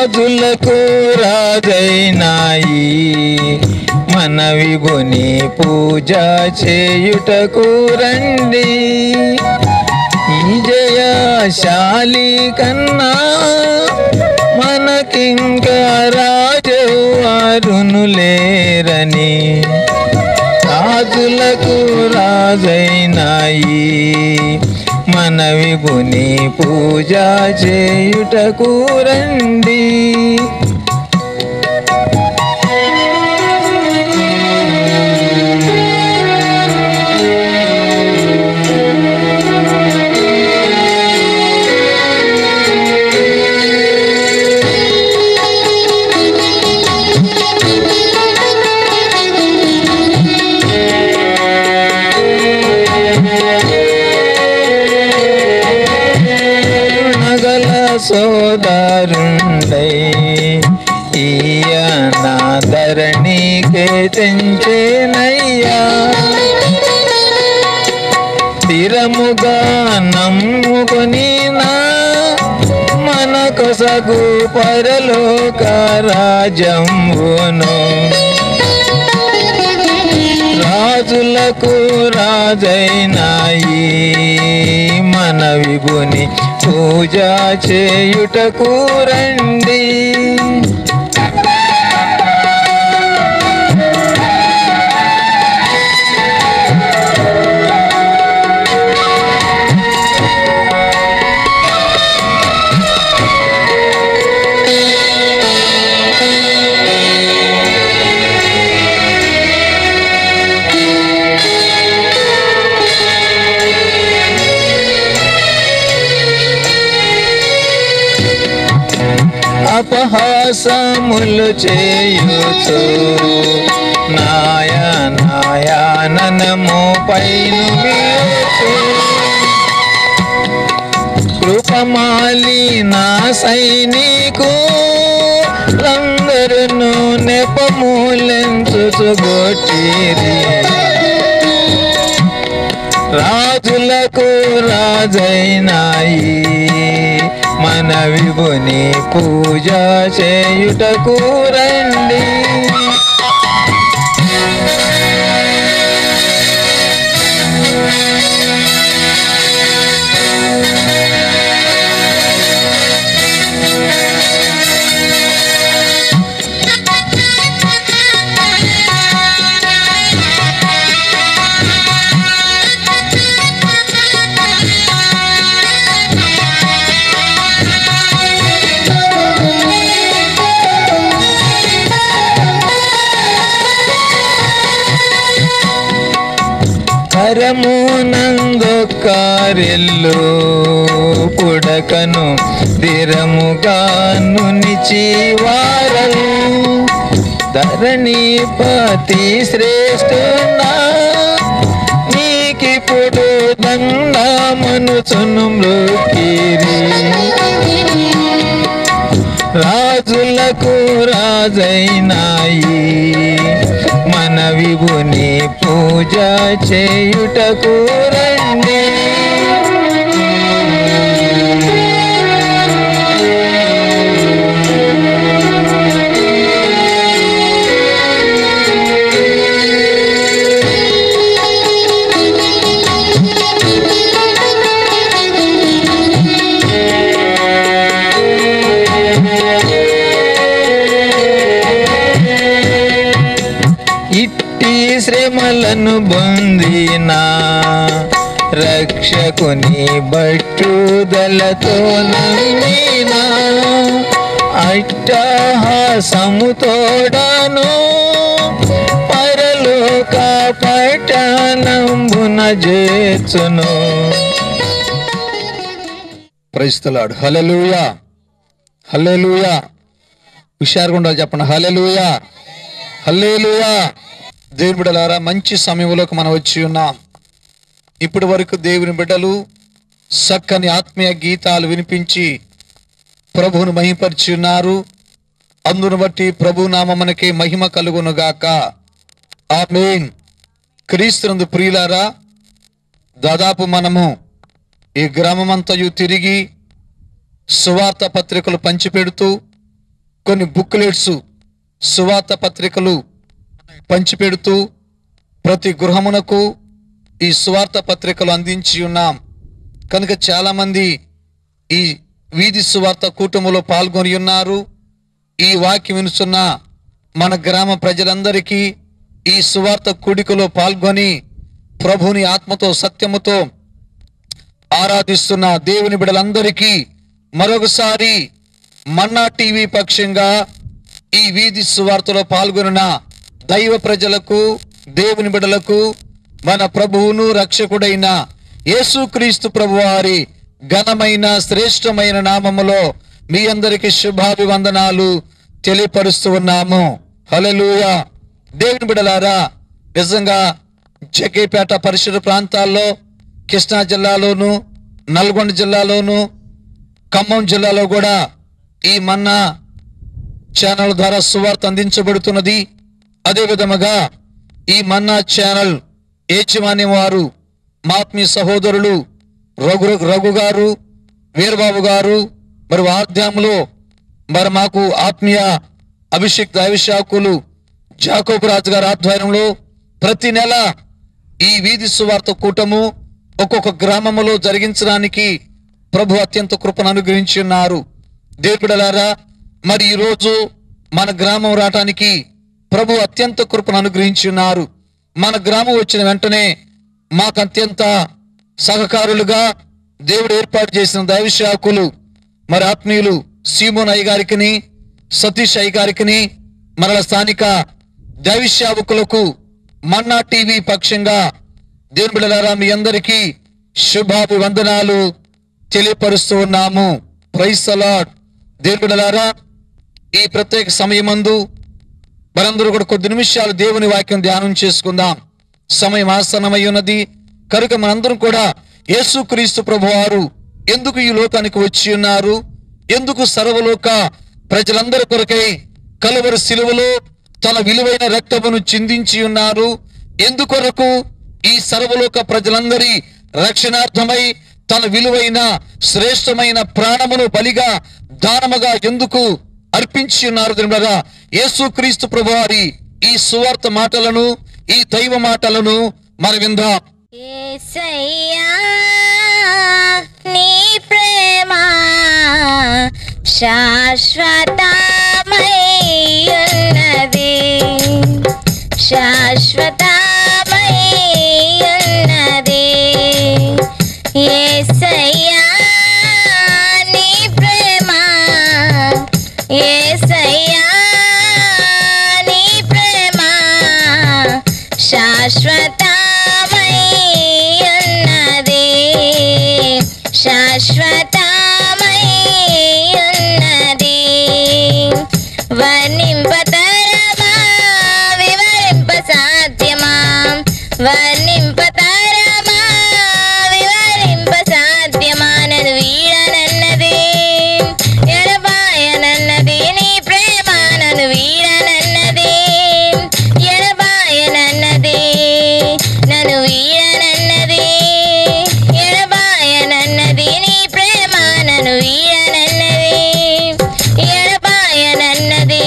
రాజులకు రాజైనాయి మన విభుని పూజ చేయుటకు రండి ఈ జయశాలి కన్నా మనకింకా రాజు వారును లేరని రాజులకు రాజైనాయి మన విభుని పూజ చేయుటకు రండి నగల సోదరుండై ఈయన ధరణికే తెంచేనయ్యా స్థిరముగా నమ్ముకొని నా మన కొసగు పరలోక రాజంబును రాజులకు రాజైనాయి మన విభుని పూజ చేయుటకు రండి అపహాసములు చేయుచు నాయ నాయాననము పైను వీచు కృపమాలి నా సైనికు లందరును నెపమూలెంచుచుగొట్టిరి రాజులకు రాజైనాయి మన విభుని పూజ చేయుటకు రండి కరమునందొక్కరిల్లు పుడకను దిరముగాను నిచివారలు ధరణిపతి శ్రేష్ఠునా నీకిప్పుడు దండమనుచును మృకిరి రాజులకు రాజైనాయి మన విభుని పూజ చేయుటకు రండి ఇట్టి శ్రమలను పొందిన రక్షకుని బట్టుదలతో నమ్మిన అట్టహాసముతోడను పరలోక పట్టణంబున చేర్చును ప్రైస్తలాడు హలెలుయా హల్లెలూయా హుషారుగా ఉండాలి చెప్పండి హల్లెలూయా హల్లెలూయా దేవుని బిడ్డలారా మంచి సమయంలోకి మనం వచ్చి ఉన్నాం ఇప్పటి వరకు దేవుని బిడ్డలు చక్కని ఆత్మీయ గీతాలు వినిపించి ప్రభువును మహిమపరిచి ఉన్నారు అందును బట్టి ప్రభు నామమునకే మహిమ కలుగును గాక ఆమేన్ క్రీస్తునందు ప్రియులారా దాదాపు మనము ఈ గ్రామమంతయు తిరిగి సువార్త పత్రికలు పంచిపెడుతూ కొన్ని బుక్లెట్స్ సువార్త పత్రికలు పంచిపెడుతూ ప్రతి గృహమునకు ఈ సువార్త పత్రికలు అందించి ఉన్నాం కనుక చాలామంది ఈ వీధి సువార్త కూటములో పాల్గొని ఉన్నారు ఈ వాక్యం వినుచున్న మన గ్రామ ప్రజలందరికీ ఈ సువార్త కూడికలో పాల్గొని ప్రభుని ఆత్మతో సత్యముతో ఆరాధిస్తున్న దేవుని బిడలందరికీ మరొకసారి మన్నా టీవీ పక్షంగా ఈ వీధి సువార్తలో పాల్గొనిన దైవ ప్రజలకు దేవుని బిడలకు మన ప్రభువును రక్షకుడైన యేసుక్రీస్తు ప్రభువారి ఘనమైన శ్రేష్టమైన నామములో మీ అందరికి శుభాభివందనాలు తెలియపరుస్తూ ఉన్నాము హల్లెలూయా దేవుని బిడలారా నిజంగా జకేపేట పరిసర ప్రాంతాల్లో కృష్ణా జిల్లాలోను నల్గొండ జిల్లాలోను ఖమ్మం జిల్లాలో కూడా ఈ మన్నా ఛానల్ ద్వారా సువార్త అందించబడుతున్నది అదే విధముగా ఈ మన్నా ఛానల్ ఏచిమాని వారు మా ఆత్మీయ సహోదరులు రఘు రఘు గారు వీరబాబు గారు మరి వార్ధ్యంలో మరి మాకు ఆత్మీయ అభిషేక్ దైవశాఖులు జాకోబు రాజు గారి ఆధ్వర్యంలో ప్రతి నెల ఈ వీధి సువార్త కూటము ఒక్కొక్క గ్రామములో జరిగించడానికి ప్రభు అత్యంత కృపను అనుగ్రహించి ఉన్నారు దేవుడలారా మరి ఈ రోజు మన గ్రామం రావటానికి ప్రభు అత్యంత కృపను అనుగ్రహించి ఉన్నారు మన గ్రామం వచ్చిన వెంటనే మాకు అత్యంత సహకారులుగా దేవుడు ఏర్పాటు చేసిన దైవశాఖులు మరి ఆత్మీయులు సీమోన్ అయ్య గారికిని సతీష్ అయ్య గారికిని మరల స్థానిక దైవశావకులకు మన్నా టీవీ పక్షంగా దేవుని బిడ్డలారా మీ అందరికీ శుభాభివందనాలు తెలియపరుస్తూ ఉన్నాము ప్రైస్ అలాడ్ దేవుని బిడ్డలారా ఈ ప్రత్యేక సమయమందు మనందరూ కూడా కొద్ది నిమిషాలు దేవుని వాక్యం ధ్యానం చేసుకుందాం సమయం ఆసనమై ఉన్నది కనుక మనందరం కూడా యేసుక్రీస్తు ప్రభువారు ఎందుకు ఈ లోకానికి వచ్చి ఉన్నారు ఎందుకు సర్వలోక ప్రజలందరి కొరకై కలువరి సిలువలో తన విలువైన రక్తమును చిందించి ఉన్నారు ఎందుకొరకు ఈ సర్వలోక ప్రజలందరి రక్షణార్థమై తన విలువైన శ్రేష్టమైన ప్రాణమును బలిగా దానముగా ఎందుకు అర్పించి ఉన్నారు దేవుడా యేసుక్రీస్తు ప్రభువారి ఈ సువార్త మాటలను ఈ దైవ మాటలను మన విందాం యేసయ్యా నీ ప్రేమ శాశ్వతమయ్యున్నది శాశ్వతమయ్యున్నది యేసయ్యా నీ ప్రేమ యేసయ్యా నీ ప్రేమ శాశ్వతమయ్యున్నది శాశ్వతమయ్యున్నది వర్ణింపతరమా వివరింప సాధ్యమా వర్ణింపతరమా వివరింప సాధ్యమా నన్ను వీడనన్నది ఎడబాయనన్నది నీ ప్రేమ నన్ను వీడనన్నది ఎడబాయనన్నది నన్ను వీడనన్నది ఎడబాయనన్నది నీ ప్రేమ నన్ను వీడనన్నది ఎడబాయనన్నది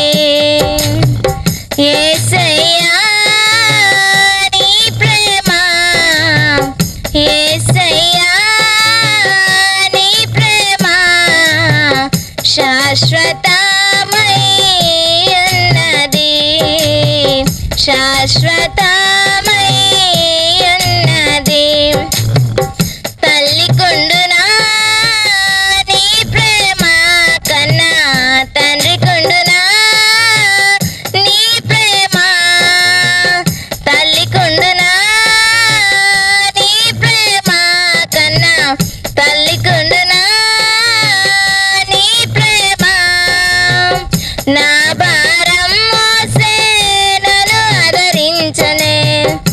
యేసయ్యా నీ ప్రేమ యేసయ్యా నీ ప్రేమ శాశ్వతమయ్యున్నది శాశ్వతమయ్యున్నది తల్లి కొండునా నీ ప్రేమ కన్నా తండ్రి కొండునా నీ ప్రేమ తల్లి కొండునా నీ ప్రేమ కన్నా తల్లి కొండునా నీ ప్రేమ నా భారం మోసే నన్ను ఆదరించనే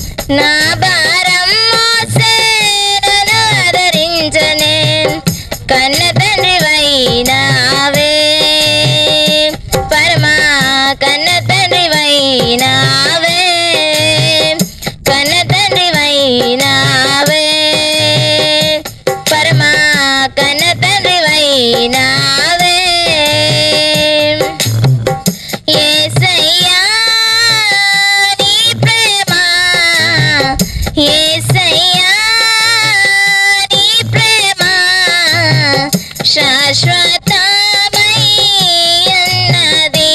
శాశ్వతమై ఉన్నది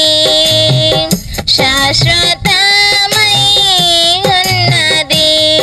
శాశ్వతమై ఉన్నది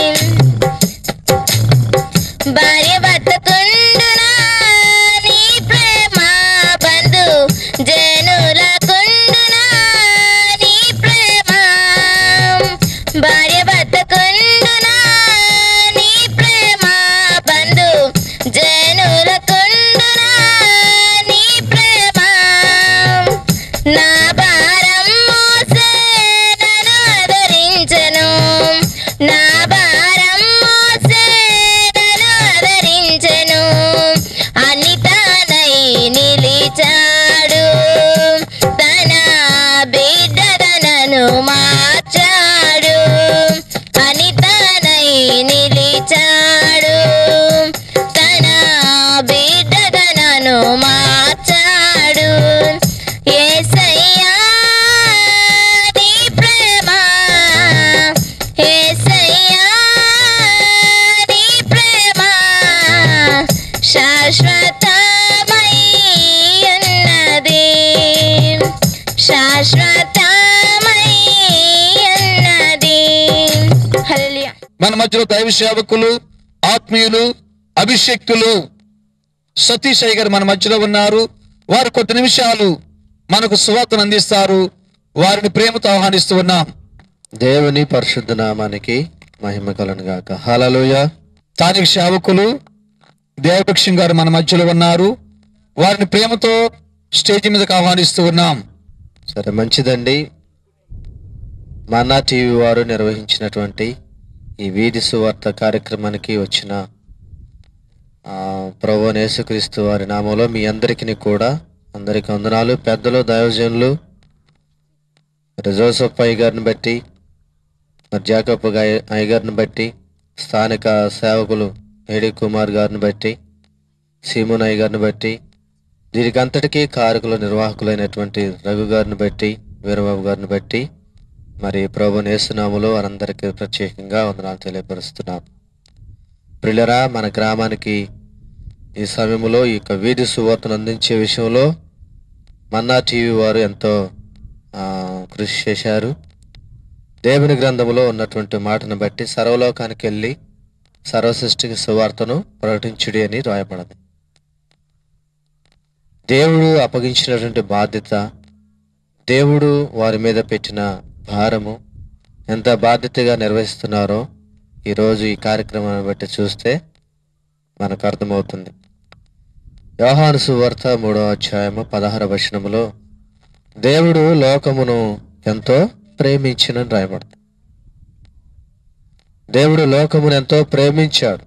భార్య బతుకుండునా నీ ప్రేమ బంధు జనులకుండునా నీ ప్రేమ భార్య బతుకుండునా నీ ప్రేమ బంధు జనులకుండునా నీ ప్రేమ నా భారం మోసే నన్ను ఆదరించెను నా భారం మోసే నన్ను ఆదరించెను అని తానై నిలిచాడు తన బిడ్డదనను మార్చాడు అని తానై నిలిచాడు తన బిడ్డదనను మార్చాడు యేసయ్యా నీ ప్రేమ యేసయ్యా నీ ప్రేమ శాశ్వతమై ఉన్నది శాశ్వతమై ఉన్నది హల్లెలూయా మన మధ్యలో దైవ సేవకులు ఆత్మీయులు అభిషక్తులు సతీష్ అయ్య గారు మన మధ్యలో ఉన్నారు వారు కొద్ది నిమిషాలు మనకు సువార్తను అందిస్తారు వారిని ప్రేమతో ఆహ్వానిస్తూ ఉన్నాం దేవుని పరిశుద్ధ నామానికి మహిమ కలను గాక హలలోయ స్థానిక సేవకులు దేవపక్షం గారు మన మధ్యలో ఉన్నారు వారిని ప్రేమతో స్టేజ్ మీదకి ఆహ్వానిస్తూ ఉన్నాం సరే మంచిదండి మన్నా టీవీ వారు నిర్వహించినటువంటి ఈ వీధి సువార్త కార్యక్రమానికి వచ్చిన ఆ, ప్రభు యేసుక్రీస్తు వారి నామంలో మీ అందరికీ కూడా అందరికి వందనాలు పెద్దలు దైవజనులు మరి జోసఫ్ అయ్య గారిని బట్టి మరి జాకప్ గాయ- అయ్య గారిని బట్టి స్థానిక సేవకులు ఏడి కుమార్ గారిని బట్టి సీమోన్ అయ్య గారిని బట్టి దీనికి అంతటికీ కారకులు నిర్వాహకులైనటువంటి రఘు గారిని బట్టి వీరబాబు గారిని బట్టి మరి ప్రభు నేసునాములో వారందరికీ ప్రత్యేకంగా వందనాలు తెలియపరుస్తున్నాం ప్రిల్లరా మన గ్రామానికి ఈ సమయంలో ఈ యొక్క వీధి సువార్తను అందించే విషయంలో మన్నా టీవీ వారు ఎంతో ఆ, కృషి చేశారు దేవుని గ్రంథములో ఉన్నటువంటి మాటను బట్టి సర్వలోకానికి వెళ్ళి సర్వసృష్టికి సువార్తను ప్రకటించుడి అని రాయబడింది దేవుడు అప్పగించినటువంటి బాధ్యత దేవుడు వారి మీద పెట్టిన భారము ఎంత బాధ్యతగా నిర్వహిస్తున్నారో ఈరోజు ఈ కార్యక్రమాన్ని బట్టి చూస్తే మనకు అర్థమవుతుంది యోహాను సువార్త మూడవ అధ్యాయము పదహార వచనములో దేవుడు లోకమును ఎంతో ప్రేమించినని రాయబడుతుంది దేవుడు లోకమును ఎంతో ప్రేమించాడు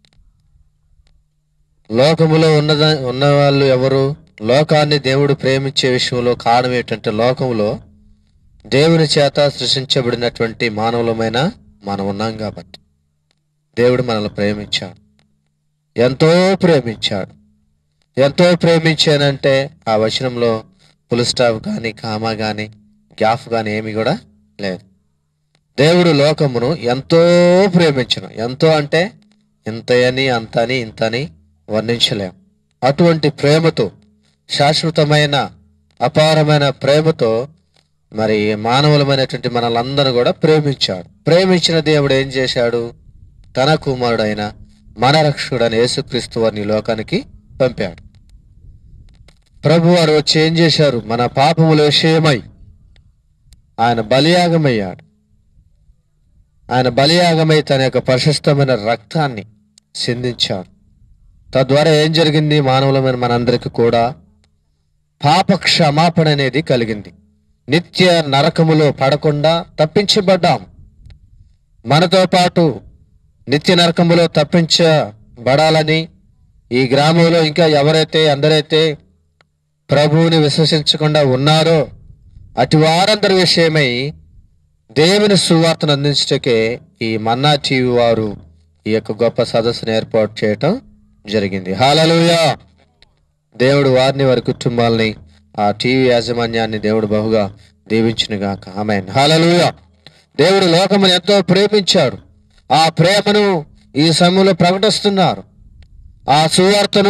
లోకములో ఉన్నద ఉన్నవాళ్ళు ఎవరు లోకాన్ని దేవుడు ప్రేమించే విషయంలో కారణం ఏంటంటే లోకములో దేవుని చేత సృష్టించబడినటువంటి మానవులమైన మనం ఉన్నాం కాబట్టి దేవుడు మనల్ని ప్రేమించాడు ఎంతో ప్రేమించాడు ఎంతో ప్రేమించానంటే ఆ వచనంలో ఫుల్ స్టాప్ కానీ కామా కానీ గ్యాఫ్ కానీ ఏమి కూడా లేదు దేవుడు లోకమును ఎంతో ప్రేమించను ఎంతో అంటే ఇంతయని అంతని ఇంతని వర్ణించలేం అటువంటి ప్రేమతో శాశ్వతమైన అపారమైన ప్రేమతో మరి మానవులమైనటువంటి మనలందరూ కూడా ప్రేమించాడు ప్రేమించిన దేవుడు ఏం చేశాడు తన కుమారుడైన మన రక్షకుడైన యేసుక్రీస్తు వారిని ఈ లోకానికి పంపాడు ప్రభు వారు వచ్చి ఏం చేశారు మన పాపముల విషయమై ఆయన బలియాగమయ్యాడు ఆయన బలియాగమై తన యొక్క ప్రశస్తమైన రక్తాన్ని సిందించాడు తద్వారా ఏం జరిగింది మానవులమైన మనందరికీ కూడా పాప క్షమాపణ అనేది కలిగింది నిత్య నరకములో పడకుండా తప్పించబడ్డాం మనతో పాటు నిత్య నరకములో తప్పించబడాలని ఈ గ్రామంలో ఇంకా ఎవరైతే అందరైతే ప్రభువుని విశ్వసించకుండా ఉన్నారో అటు వారందరి విషయమై దేవుని సువార్తను అందించటకే ఈ మన్నా టీవీ వారు ఈ యొక్క గొప్ప సదస్సును ఏర్పాటు చేయటం జరిగింది హాలలుయా దేవుడు వారిని వారి కుటుంబాలని ఆ టీవీ యాజమాన్యాన్ని దేవుడు బహుగా దీవించునుగాక ఆమె హాలలుయా దేవుడు లోకమును ఎంతో ప్రేమించాడు ఆ ప్రేమను ఈ సమయంలో ప్రకటిస్తున్నారు ఆ సువార్తను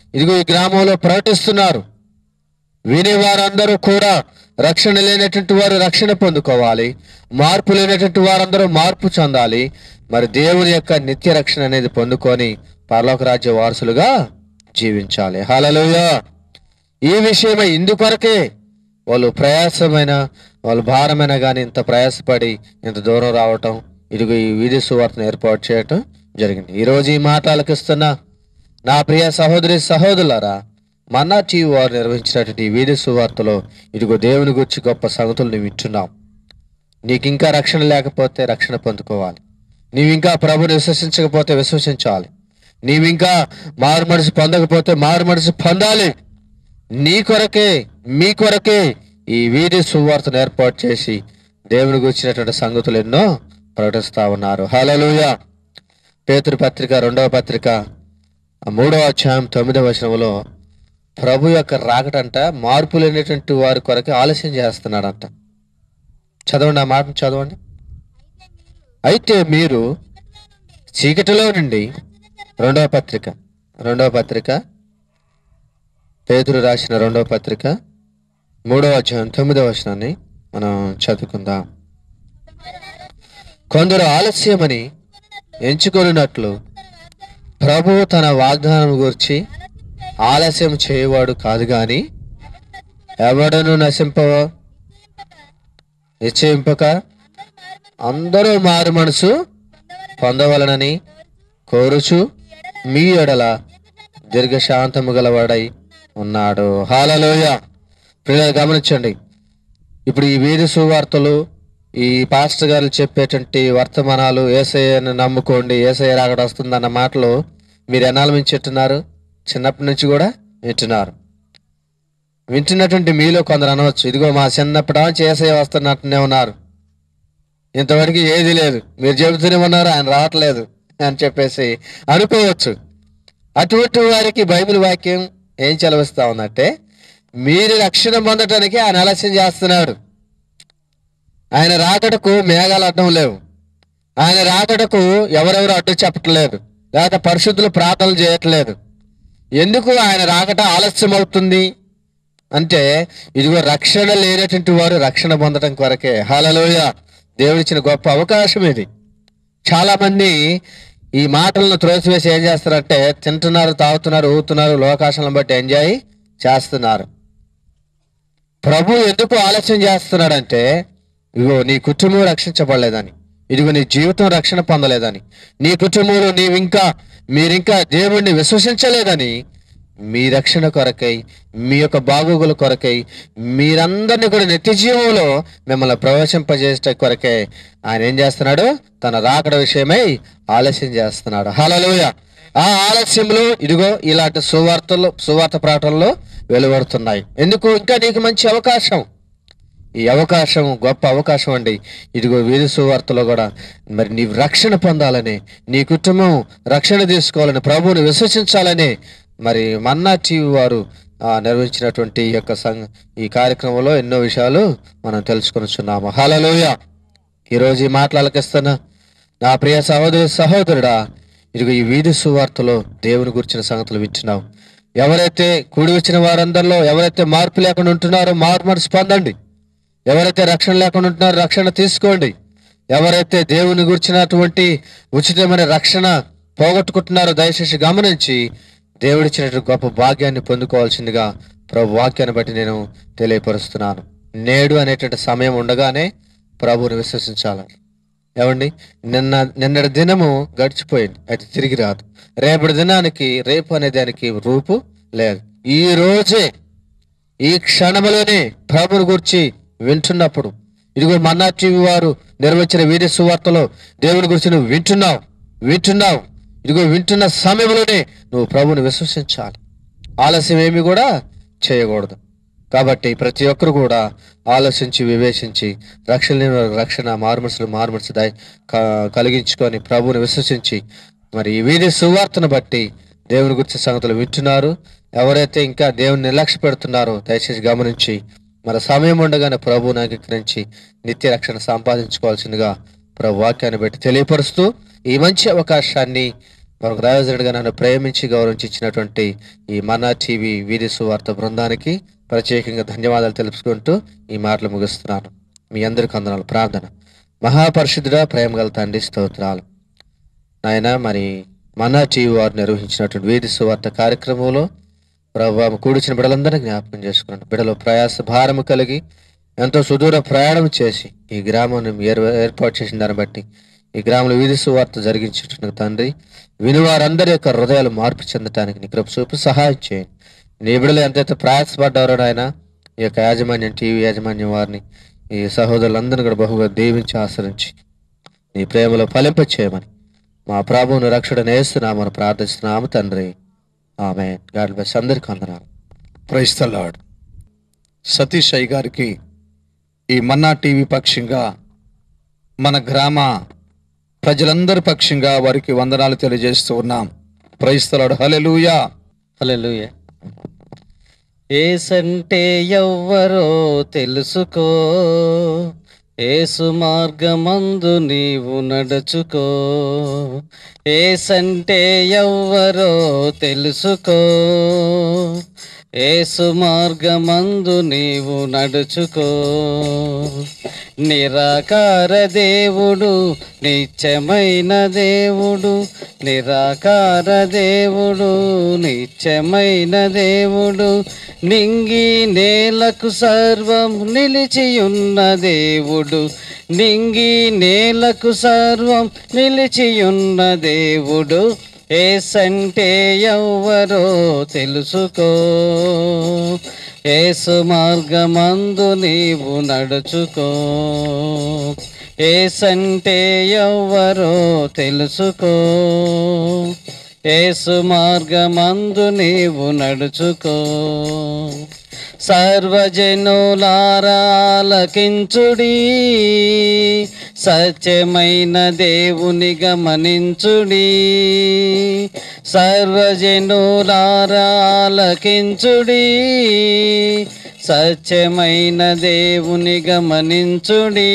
ఇదిగో ఈ గ్రామంలో ప్రకటిస్తున్నారు వినే వారందరూ కూడా రక్షణ లేనటువంటి వారు రక్షణ పొందుకోవాలి మార్పు లేనటువంటి వారందరూ మార్పు చెందాలి మరి దేవుని యొక్క నిత్య రక్షణ అనేది పొందుకొని పరలోక రాజ్య వారసులుగా జీవించాలి హల్లెలూయా ఈ విషయమై ఇందుకొరకే వాళ్ళు ప్రయాసమైన వాళ్ళు భారమైన కానీ ఇంత ప్రయాసపడి ఇంత దూరం రావటం ఇదిగో ఈ వీధి సువార్తను ఏర్పాటు చేయటం జరిగింది ఈరోజు ఈ మాట ఆలకిస్తున్న నా ప్రియ సహోదరి సహోదరులారా మన్నా టీవీ వారు నిర్వహించినటువంటి ఈ వీధి సువార్తలో ఇదిగో దేవుని గురించి గొప్ప సంగతులు నువ్వు వింటున్నాం నీకు ఇంకా రక్షణ లేకపోతే రక్షణ పొందుకోవాలి నీవు ఇంకా ప్రభుని విశ్వసించకపోతే విశ్వసించాలి నీవు ఇంకా మారు మనసు పొందకపోతే మారు మనసు పొందాలి నీ కొరకే మీ కొరకే ఈ వీధి సువార్తను ఏర్పాటు చేసి దేవుని గురించినటువంటి సంగతులు ఎన్నో ప్రకటిస్తా ఉన్నారు హలలుయ పేతురు పత్రిక రెండవ పత్రిక ఆ మూడవ అధ్యాయం తొమ్మిదవ వచనంలో ప్రభు యొక్క రాకటంట మార్పు లేనటువంటి వారి కొరకే ఆలస్యం చేస్తున్నాడంట చదవండి ఆ మాటను చదవండి అయితే మీరు చీకటిలో నుండి రెండవ పత్రిక రెండవ పత్రిక పేతురు రాసిన రెండవ పత్రిక మూడవ అధ్యాయం తొమ్మిదవ వచనాన్ని మనం చదువుకుందాం కొందరు ఆలస్యమని ఎంచుకొనినట్లు ప్రభువు తన వాగ్దానం గురించి ఆలస్యం చేయవాడు కాదు గాని ఎవడను నశింపవ నిశ్చయింపక అందరూ మారు మనసు పొందవలనని కోరుచు మీ ఎడల దీర్ఘశాంతము గలవాడై ఉన్నాడు హాలలోయ పిల్లలు గమనించండి ఇప్పుడు ఈ వీధి సువార్తలు ఈ పాస్టర్ గారు చెప్పేటువంటి వర్తమానాలు ఏసయ్యను నమ్ముకోండి ఏసయ్య రాకడ వస్తుందన్న మాటలు మీరు ఎన్నాళ్ళ నుంచి వింటున్నారు చిన్నప్పటి నుంచి కూడా వింటున్నారు వింటున్నటువంటి మీలో కొందరు అనవచ్చు ఇదిగో మా చిన్నప్పటి నుంచి ఏసయ్య వస్తున్నట్టునే ఉన్నారు ఇంతవరకు ఏది లేదు మీరు చెబుతూనే ఉన్నారు ఆయన రావట్లేదు అని చెప్పేసి అనుకోవచ్చు అటువంటి వారికి బైబిల్ వాక్యం ఏం చదివిస్తా ఉందంటే మీరు రక్షణ పొందటానికి ఆయన ఆలస్యం చేస్తున్నాడు ఆయన రాకడకు మేఘాలు అడ్డం లేవు ఆయన రాకడకు ఎవరెవరు అడ్డు చెప్పట్లేదు లేకపోతే పరిశుద్ధులు ప్రార్థనలు చేయట్లేదు ఎందుకు ఆయన రాకట ఆలస్యం అవుతుంది అంటే ఇదిగో రక్షణ లేనటువంటి వారు రక్షణ పొందడం కొరకే హలలోయ దేవుడిచ్చిన గొప్ప అవకాశం ఇది చాలా మంది ఈ మాటలను త్రోసివేసి ఏం చేస్తారంటే తింటున్నారు తాగుతున్నారు ఊతున్నారు లోకాశలను బట్టి ఎంజాయ్ చేస్తున్నారు ప్రభు ఎందుకు ఆలస్యం చేస్తున్నాడంటే ఇదిగో నీ కుటుంబం రక్షించబడలేదని ఇదిగో నీ జీవితం రక్షణ పొందలేదని నీ కుటుంబంలో నీవింకా మీరింకా దేవుణ్ణి విశ్వసించలేదని మీ రక్షణ కొరకై మీ యొక్క బాగోగుల కొరకై మీరందరినీ కూడా నిత్య జీవంలో మిమ్మల్ని ప్రవేశింపజేసే కొరకై ఆయన ఏం చేస్తున్నాడు తన రాకడ విషయమై ఆలస్యం చేస్తున్నాడు హలలోయ ఆ ఆలస్యంలో ఇదిగో ఇలాంటి సువార్తలు సువార్త ప్రకటనలో వెలువడుతున్నాయి ఎందుకు ఇంకా నీకు మంచి అవకాశం ఈ అవకాశం గొప్ప అవకాశం అండి ఇదిగో వీధి సువార్తలో కూడా మరి నీ రక్షణ పొందాలని నీ కుటుంబం రక్షణ తీసుకోవాలని ప్రభువుని విశ్వసించాలని మరి మన్నా టీవీ వారు ఆ, నిర్వహించినటువంటి ఈ యొక్క సంఘ ఈ కార్యక్రమంలో ఎన్నో విషయాలు మనం తెలుసుకొనిచున్నాము హలలోయ ఈరోజు ఈ మాటలకిస్తున్న నా ప్రియ సహోదరి సహోదరుడా ఇదిగో ఈ వీధి సువార్తలో దేవుని గురించిన సంగతులు వింటున్నావు ఎవరైతే కూడి వచ్చిన వారందరిలో ఎవరైతే మార్పు లేకుండా ఉంటున్నారో మార్పు మనసు పొందండి ఎవరైతే రక్షణ లేకుండా ఉంటున్నారో రక్షణ తీసుకోండి ఎవరైతే దేవుని గురించినటువంటి ఉచితమైన రక్షణ పోగొట్టుకుంటున్నారో దయచేసి గమనించి దేవుడిచ్చినటువంటి గొప్ప భాగ్యాన్ని పొందుకోవాల్సిందిగా ప్రభు వాక్యాన్ని బట్టి నేను తెలియపరుస్తున్నాను నేడు అనేటువంటి సమయం ఉండగానే ప్రభువుని విశ్వసించాలి ఏమండి నిన్న నిన్నటి దినము గడిచిపోయింది అది తిరిగి రాదు రేపటి దినానికి రేపు అనే దానికి రూపు లేదు ఈ రోజే ఈ క్షణములోనే ప్రభుని గురించి వింటున్నప్పుడు ఇదిగో మన్నా టీవీ వారు నిర్వహించిన వీర్య సువార్తలో దేవుని గురించి నువ్వు వింటున్నావు వింటున్నావు ఇదిగో వింటున్న సమయంలోనే నువ్వు ప్రభుని విశ్వసించాలి ఆలస్యం ఏమి కూడా చేయకూడదు కాబట్టి ప్రతి ఒక్కరు కూడా ఆలోచించి వివేచించి రక్షణ లేని వారికి రక్షణ మారుమనసులు మారుమనసు దయ క- కలిగించుకొని ప్రభువుని విశ్వసించి మరి ఈ వీధి సువార్తను బట్టి దేవుని గురించి సంగతులు వింటున్నారు ఎవరైతే ఇంకా దేవుని నిర్లక్ష్య పెడుతున్నారో దయచేసి గమనించి మరి సమయం ఉండగానే ప్రభువుని అంగీకరించి నిత్య రక్షణ సంపాదించుకోవాల్సిందిగా ప్రభు వాక్యాన్ని బట్టి తెలియపరుస్తూ ఈ మంచి అవకాశాన్ని మరొక రాజుడిగా నన్ను ప్రేమించి గౌరవించి ఇచ్చినటువంటి ఈ మన్నా టీవీ వీధి సువార్త బృందానికి ప్రత్యేకంగా ధన్యవాదాలు తెలుపుకుంటూ ఈ మాటలు ముగిస్తున్నాను మీ అందరికి అందనాలు ప్రార్థన మహాపరిశుద్ధుడా ప్రేమ గల తండ్రి స్తోత్రాలు నాయన మరి మన్నా టీవీ వారు నిర్వహించినటువంటి వీధి సువార్త కార్యక్రమంలో ప్రభావం కూడిచిన బిడలందరినీ జ్ఞాపకం చేసుకున్నాను బిడలో ప్రయాస భారము కలిగి ఎంతో సుదూర ప్రయాణం చేసి ఈ గ్రామాన్ని ఏర్- ఏర్పాటు చేసిన దాన్ని బట్టి ఈ గ్రామంలో వీధి సువార్త జరిగించుతున్న తండ్రి వినివారందరి యొక్క హృదయాలు మార్పు చెందటానికి నీ కృప చూపి సహాయం చేయండి నీ బిడలు ఎంతైతే ప్రయాసపడ్డారో నాయన ఈ యొక్క యాజమాన్యం టీవీ యాజమాన్యం వారిని ఈ సహోదరులందరినీ కూడా బహుగా దీవించి ఆశ్రయించి నీ ప్రేమలో ఫలింప చేయమని మా ప్రభువును రక్షణ నేస్తున్నామని ప్రార్థిస్తున్నాము తండ్రి ఆమె గాడ్ బెస్ అందరికీ వందనాలు ప్రైస్తలాడ్ సతీష్ అయ్య గారికి ఈ మన్నా టీవీ పక్షంగా మన గ్రామ ప్రజలందరి పక్షంగా వారికి వందనాలు తెలియజేస్తూ ఉన్నాం ప్రైస్తలాడు హలెలూయా హల్లెలూయా ఏసంటే ఎవ్వరో తెలుసుకో ఏసు మార్గమందు నీవు నడుచుకో ఏసంటే ఎవ్వరో తెలుసుకో ఏసు మార్గమందు నీవు నడుచుకో నిరాకార దేవుడు నిత్యమైన దేవుడు నిరాకార దేవుడు నిత్యమైన దేవుడు నింగి నేలకు సర్వం నిలిచియున్న దేవుడు నింగి నేలకు సర్వం నిలిచియున్న దేవుడు ఏసంటే ఎవ్వరో తెలుసుకో ఏసు మార్గమందు నీవు నడుచుకో ఏసంటే ఎవ్వరో తెలుసుకో ఏసు మార్గమందు నీవు నడుచుకో సర్వజనులారాలకించుడి సత్యమైన దేవుని గమనించుడి సర్వజనులారాలకించుడి సత్యమైన దేవుని గమనించుడి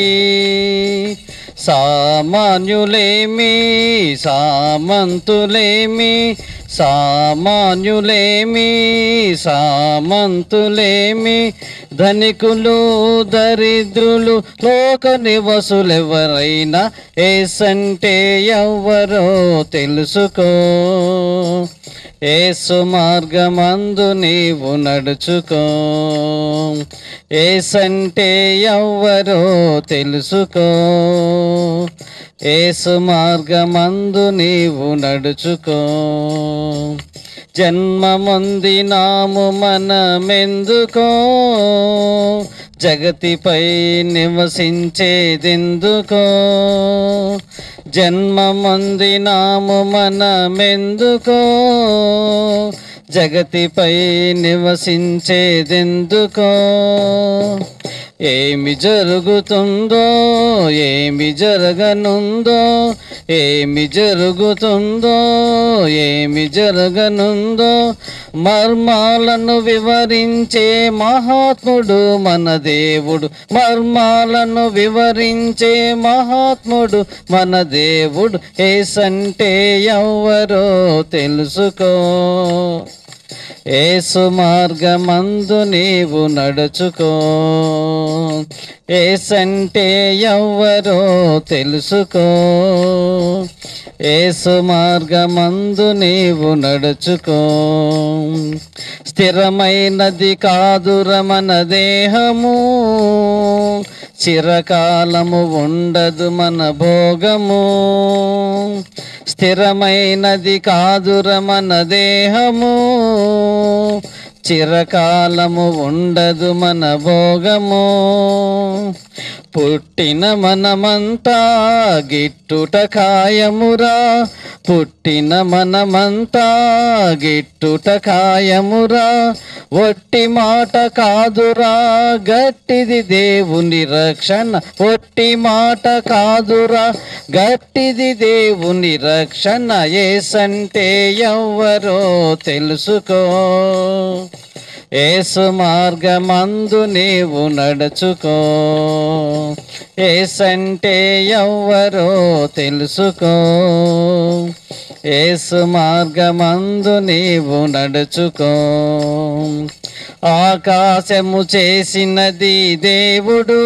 సామాన్యులేమి సామంతులేమి సామాన్యులేమి సామంతులేమి ధనికులు దరిద్రులు లోక నివసులెవరైనా ఏసంటే ఎవ్వరో తెలుసుకో ఏసు మార్గమందు నీవు నడుచుకో ఏసంటే ఎవ్వరో తెలుసుకో ఏసు మార్గమందు నీవు నడుచుకో జన్మమొందినాము మనమెందుకో జగతిపై నివసించేదెందుకో జన్మమొందినాము మనమెందుకో జగతిపై నివసించేదెందుకో ఏమి జరుగుతుందో ఏమి జరగనుందో ఏమి జరుగుతుందో ఏమి జరగనుందో మర్మాలను వివరించే మహాత్ముడు మన దేవుడు మర్మాలను వివరించే మహాత్ముడు మన దేవుడు ఏసంటే ఎవ్వరో తెలుసుకో ఏసు మార్గమందు నీవు నడుచుకో ఏసంటే ఎవ్వరో తెలుసుకో ఏసు మార్గమందు నీవు నడుచుకో స్థిరమైనది కాదుర మన దేహము చిరకాలము ఉండదు మన భోగము స్థిరమైనది కాదుర మన దేహము చిరకాలము ఉండదు మన భోగము పుట్టిన మనమంతా గిట్టుట ఖాయమురా పుట్టిన మనమంతా గిట్టుట ఖాయమురా ఒట్టి మాట కాదురా గట్టిది దేవుని రక్షణ ఒట్టి మాట కాదురా గట్టిది దేవుని రక్షణ ఏసంటే ఎవ్వరో తెలుసుకో ఏసు మార్గమందు నీవు నడుచుకో ఏసంటే ఎవ్వరో తెలుసుకో ఏసు మార్గమందు నీవు నడుచుకో ఆకాశము చేసినది దేవుడు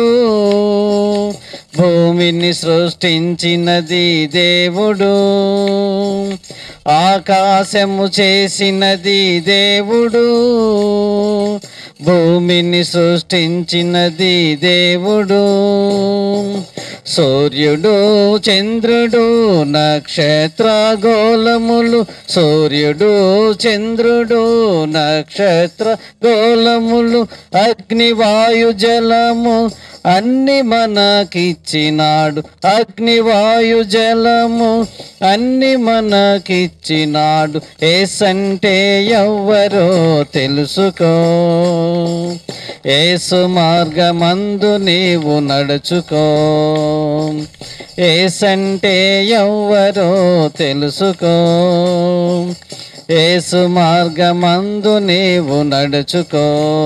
భూమిని సృష్టించినది దేవుడు ఆకాశము చేసినది దేవుడు భూమిని సృష్టించినది దేవుడు సూర్యుడు చంద్రుడు నక్షత్ర గోళములు సూర్యుడు చంద్రుడు నక్షత్ర గోళములు అగ్ని వాయు జలము అన్ని మనకిచ్చినాడు అగ్ని వాయు జలము అన్ని మనకిచ్చినాడు ఏసంటే ఎవ్వరో తెలుసుకో ఏసు మార్గమందు నీవు నడుచుకో ఏసంటే ఎవ్వరో తెలుసుకో ఏసు మార్గమందు నీవు నడుచుకో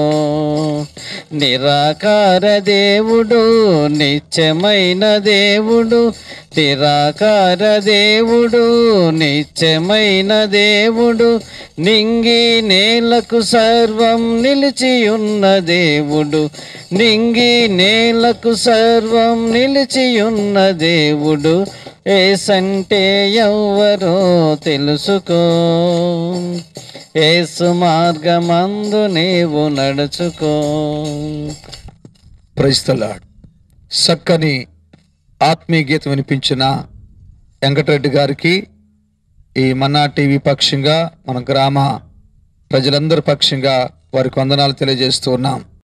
నిరాకార దేవుడు నిత్యమైన దేవుడు నిరాకార దేవుడు నిత్యమైన దేవుడు నింగి నేలకు సర్వం నిలిచియున్న దేవుడు నింగి నేలకు సర్వం నిలిచియున్న దేవుడు ఏసంటే ఎవ్వరో తెలుసుకో ఏసు మార్గమందు నీవు నడుచుకో ప్రజలాడ్ చక్కని ఆత్మీయ గీతం వినిపించిన వెంకటరెడ్డి గారికి ఈ మన్నా టీవీ పక్షంగా మన గ్రామ ప్రజలందరి పక్షంగా వారికి వందనాలు తెలియజేస్తూ ఉన్నాం